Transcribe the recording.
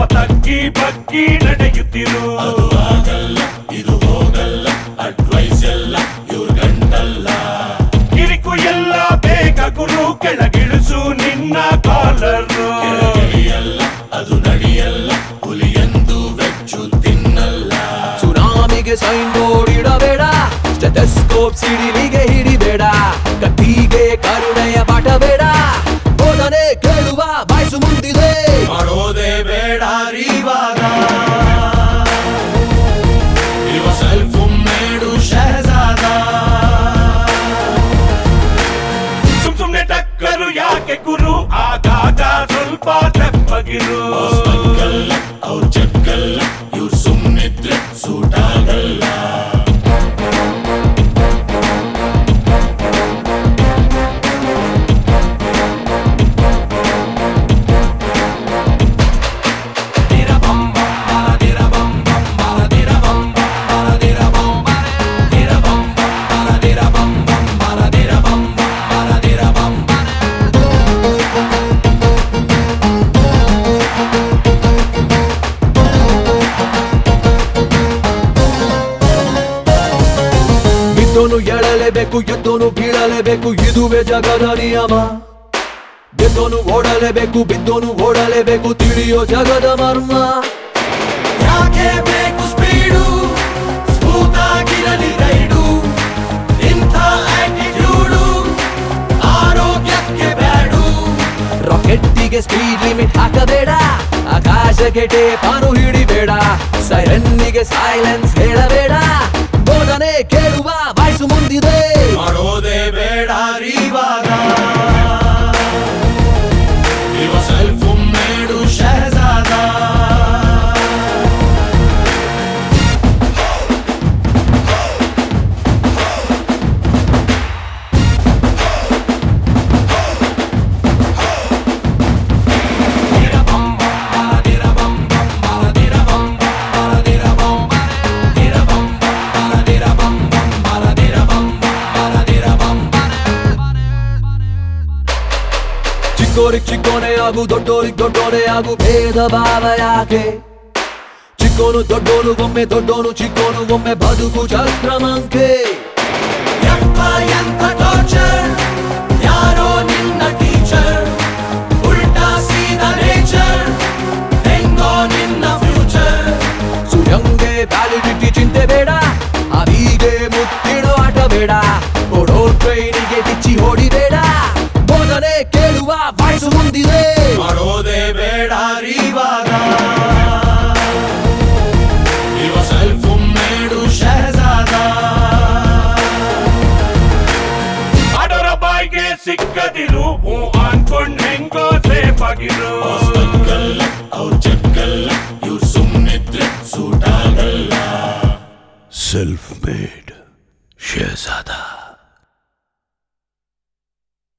ತಗ್ಗಿ ಬಗ್ಗಿ ನಡೆಯುತ್ತಿರು ಇದು ಹೋಗಲ್ಲ ಅಡ್ವೈಸ್ ಎಲ್ಲ ಇವ್ರ ಗಂಟಲ್ಲ ಕಿರಿಕು ಎಲ್ಲ ಬೇಗ ಗುರು ಕೆಳಗಿಳಿಸು ನಿನ್ನ ಕಾಲರು ನಡೆಯಲ್ಲ ಅದು ನಡೆಯಲ್ಲ ಹುಲಿಯಂದು ವೆಚ್ಚು ತಿನ್ನಲ್ಲ ಸುನಾಮಿಗೆ ಸೈನ್ ಬೋರ್ಡ್ ಇಡಬೇಡ ಸ್ಟೆಥೆಸ್ಕೋಪ್ ಸಿಡಿಲಿಗೆ ಹಿಡಿಬೇಡ ಕತ್ತಿಗೆ ಕರುಣೆಯ ಪಾಠ ಬೇಡ ಬೋಧನೆ ಕೇಳುವ ಬಾಯ್ಸು ಮುಂದಿದೆ ಮಾಡೋದೇ ಬೇಡ ರೀವಾಗ ಇವ ಸೆಲ್ಫ್ ಮೇಡು ಶಹಜಾದ ಸುಮ್ ಸುಮ್ನೆ ಟಕ್ಕರು ಯಾಕೆ ಗುರು ಆಗಾಗ ಸ್ವಲ್ಪ ತೆಪ್ಪಗಿರು ಮಕ್ಕಲ್ಲ ಅವ್ರ ಜಗ್ಗಲ್ಲ ಇವ್ರು ಸುಮ್ಮನಿದ್ರೆ ಸೂಟ್ ಆಗಲ್ಲ ಬಿದ್ದೋನು ಎಳಲೇಬೇಕು ಎದ್ದೋನು ಬೀಳಲೇಬೇಕು ಇದುವೇ ಜಗದ ನಿಯಮ ಗೆದ್ದೋನು ಓಡಲೇಬೇಕು ಬಿದ್ದೋನು ಓಡಲೇಬೇಕು ತಿಳಿಯೋ ಜಗದ ಮರ್ಮ ಯಾಕೆ ಬೇಕು ಸ್ಪೀಡು ಸ್ಮೂತ್ ಆಗಿರಲಿ ರೈಡು ಇಂಥ ಆಟಿಟ್ಯೂಡು ಆರೋಗ್ಯಕ್ಕೆ ಬ್ಯಾಡು ರಾಕೆಟ್ಟಿಗೆ ಸ್ಪೀಡ್ ಲಿಮಿಟ್ ಹಾಕಬೇಡ ಆಕಾಶಕ್ಕೆ ಟೇಪಾನು ಹಿಡಿಬೇಡ ಸೈರನ್ನಿಗೆ ಸೈಲೆನ್ಸ್ ಹೇಳಬೇಡ ಬೋಧನೆ ಕೇಳುವ ವಾಯ್ಸು ಮುಂದಿದೆ ಮಾಡೋದೇ ಬೇಡ ರೀವಾಗ ಇವ ಸೆಲ್ಫ್ ಮೇಡು ಶಹಜಾದ ಚಿಕ್ಕೋರಿಗ್ ಚಿಕ್ಕೋನೆ ಆಗು ದೊಡ್ಡೋರಿಗ್ ದೊಡ್ಡೋನೆ ಆಗು ಭೇದ ಭಾವ ಯಾಕೆ ಚಿಕ್ಕೋನು ದೊಡ್ಡೋನು ಒಮ್ಮೆ ದೊಡ್ಡೋನು ಚಿಕ್ಕೋನು ಒಮ್ಮೆ ಬದುಕು ಚಕ್ರಮಂಕೆ ಯಪ್ಪ ಎಂತ ಟಾರ್ಚರ್